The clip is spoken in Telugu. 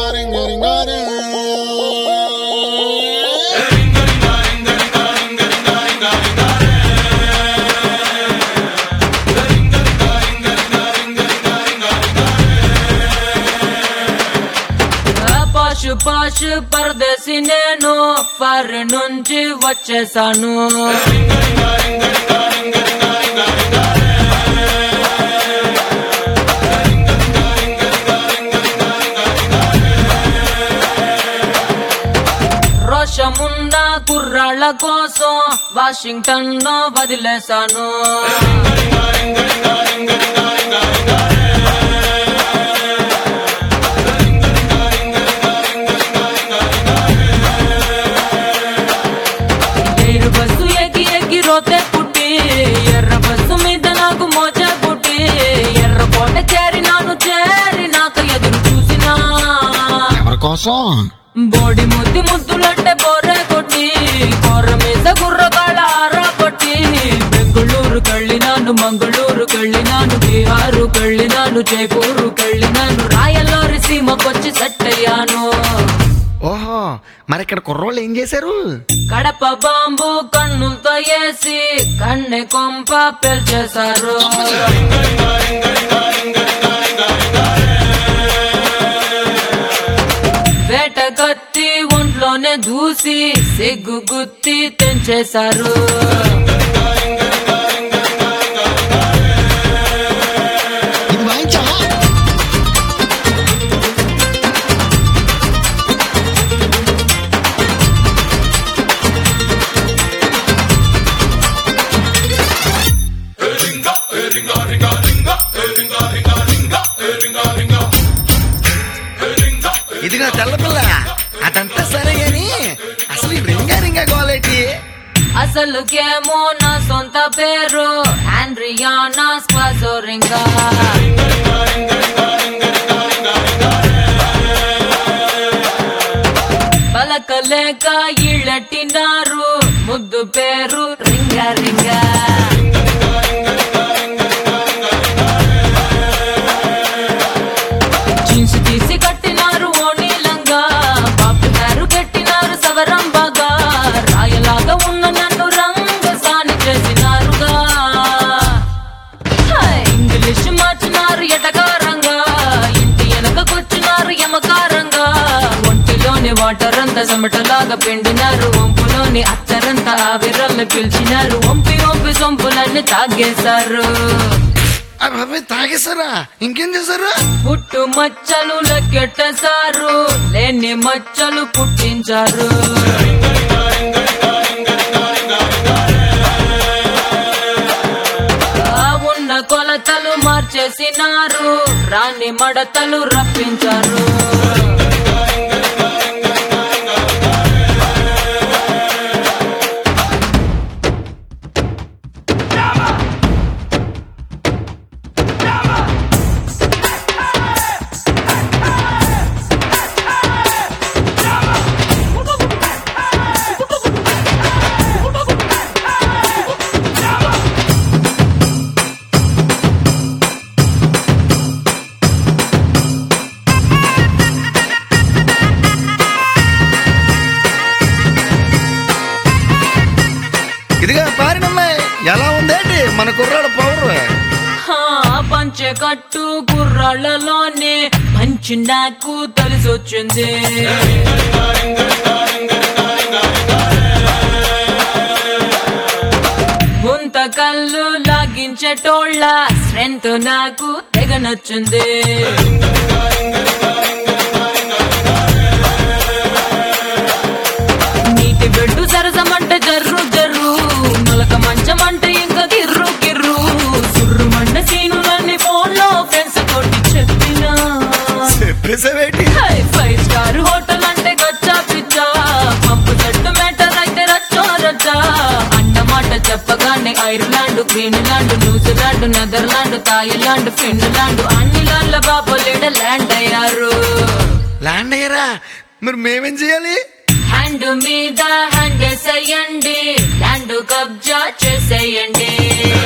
పాషు పాషు పరదేశి నేను ఫర్ నుంచి వచ్చేసాను రోషమున్న కుర్రాళ్ళ కోసం వాషింగ్టన్ వదిలేశాను ఏడు బస్సు ఎక్కి ఎక్కి రోతే పుట్టి ఎర్ర బస్సు మీద నాకు మోచ పుట్టి ఎర్ర కోట చేరినాను చేరినాక ఎదురు చూసినా ఎవరి కోసం బోడి ముద్దు ముద్దులంటే బోర్ర కొట్టి కొర్ర మీద గుర్రగాళ్ళ ఆరా కొట్టి బెంగుళూరు కళ్ళినాను మంగళూరు కళ్ళినాను బీహారు కళ్ళినాను జైపూరు కళ్ళినాను రాయల్లోరి సీమకొచ్చి సెట్ అయ్యాను ఓహో మరి ఇక్కడ కుర్రోళ్ళు ఏం చేశారు కడప బాంబు కన్నులతో వేసి కన్నె కొంప పెల్చేశారు వేట కత్తి ఒంట్లోనే దూసి సిగ్గు గుత్తి తెంచేశారు ఇది వాయించా ఇదిగో తెల్లపిల్ల అదంతా సరే గాని అసలు ఈ రింగా రింగా గోలేటి అసలుకేమో నా సొంత పేరు ఆండ్రియానా స్క్వాజోరింగా పలకలేక ఇళ్ళట్టినారు ముద్దు పేరు రింగా రింగా జీన్స్ తీసి కట్టినారు ఓణీలంగా పాపులారు పెట్టినారు సవరం బాగా రాయలాగా ఉన్న నన్ను రంగ సాని చేసినారుగా హై, ఇంగ్లీష్ మార్చినారు ఎటకారంగా ఇంటి వెనకకొచ్చినారు యమకారంగా ఒంటిలోని వాటర్ అంతా చెమటలాగా పిండినారు వంపులోని అత్తరంతా ఆవిరల్ని పిలిచినారు వంపి వంపి సొంపులన్నీ తాగేశారు అవి తాగేశారా ఇంకేం చేశారు పుట్టు మచ్చలు లెక్కెట్టేశారు లేని మచ్చలు పుట్టించారు ఆ ఉన్న కొలతలు మార్చేసినారు రాని మడతలు రప్పించారు ఇదిగా పారినమ్మాయి ఎలా ఉందేంటి మన కుర్రాడు పవర్ హా, పంచెకట్టు గుర్రాళ్ళలోనే మంచి నాకు తెలిసొచ్చింది గుంత కళ్ళు లాగించేటోళ్ళ స్ట్రెంత్ నాకు తెగ నచ్చింది నీటి బెడ్డు సరసమంటే జర్రు జర్రు మొలక మంచమంటే ఇంకా గిర్రు గిర్రు సుర్రు మండ సీనులన్నీ ఫోన్ లో ఫ్రెండ్స్ తోటి చెప్పినా చెప్పేసావేటి హై ఫైవ్ స్టార్ హోటల్ అంటే గచ్చా పిచ్చా పంపు చెట్టు మెటర్ అయితే రచ్చో రచ్చా అన్నమాట చెప్పగానే Ireland Greenland New Zealand Netherland Thailand Finland అన్ని లాండ్ల బాబోలేడ ల్యాండ్ అయ్యారు ల్యాండ్ అయ్యారా మరి మేమేం చేయాలి హ్యాండ్ మీద హ్యాండ్ వేసేయండి ల్యాండ్ కబ్జా చేసేయండి